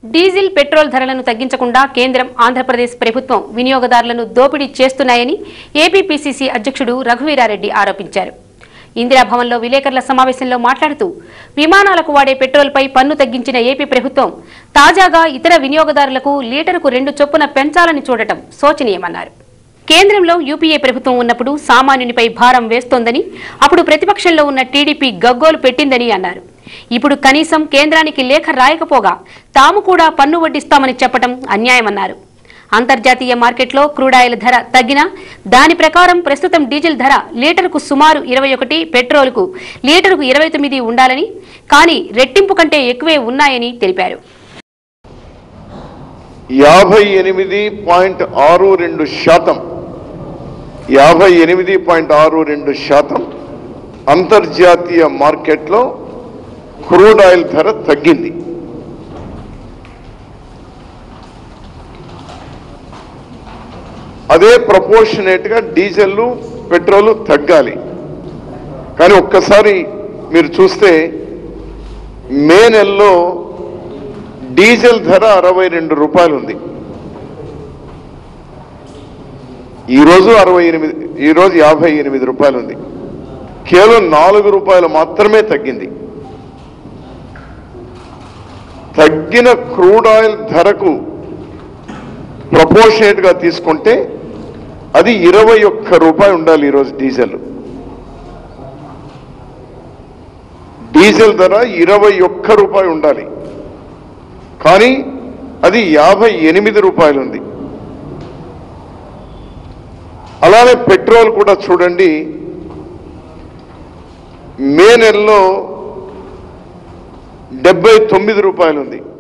diesel petrol ధరలను తగ్గించకుండా కేంద్రం ఆంధ్రప్రదేశ్ ప్రభుత్వం వినియోగదారులను దోపిడీ చేస్తున్నాయని ఏపీపీసీసీ అధ్యక్షుడు రఘువీరారెడ్డి ఆరోపించారు ఇందిరాభవన్లో విలేకరుల సమావేశంలో మాట్లాడుతూ విమానాలకు వాడే పెట్రోల్పై పన్ను తగ్గించిన ఏపీ ప్రభుత్వం తాజాగా ఇతర వినియోగదారులకు లీటరుకు రెండు చొప్పున పెంచాలని చూడటం శోచనీయమన్నారు కేంద్రంలో యూపీఏ ప్రభుత్వం ఉన్నప్పుడు సామాన్యునిపై భారం వేస్తోందని అప్పుడు ప్రతిపక్షంలో ఉన్న టీడీపీ గగ్గోలు పెట్టిందని అన్నారు ఇప్పుడు కనీసం కేంద్రానికి లేఖ రాయకపోగా తాము కూడా పన్ను వడ్డిస్తామని చెప్పడం అన్యాయమన్నారు అంతర్జాతీయ మార్కెట్లో క్రూడాయిల్ ధర తగ్గినా దాని ప్రకారం ప్రస్తుతం డీజిల్ ధర లీటరుకు సుమారు ఇరవై ఒకటి పెట్రోల్కు లీటరుకు ఇరవై తొమ్మిది ఉండాలని కానీ రెట్టింపు కంటే ఎక్కువే ఉన్నాయని తెలిపారు యాభై ఎనిమిది పాయింట్ ఆరు రెండు శాతం యాభై ఎనిమిది పాయింట్ ఆరు రెండు శాతం అంతర్జాతీయ మార్కెట్లో క్రూడ్ ఆయిల్ ధర తగ్గింది అదే ప్రపోర్షనేట్గా డీజిల్ పెట్రోల్ తగ్గాలి కానీ ఒక్కసారి మీరు చూస్తే మే నెలలో డీజిల్ ధర అరవై రెండు రూపాయలు ఉంది ఈరోజు అరవై ఎనిమిది ఈరోజు యాభై ఎనిమిది రూపాయలు ఉంది కేవలం నాలుగు రూపాయలు మాత్రమే తగ్గింది తగ్గిన క్రూడ్ ఆయిల్ ధరకు ప్రపోర్షనేట్ గా తీసుకుంటే అది ఇరవై ఒక్క రూపాయి ఉండాలి ఈరోజు డీజిల్ డీజిల్ ధర ఇరవై ఒక్క రూపాయి ఉండాలి కానీ అది యాభై ఎనిమిది రూపాయలు ఉంది అలానే పెట్రోల్ కూడా చూడండి మే నెలలో డెబ్బై తొమ్మిది రూపాయలు ఉంది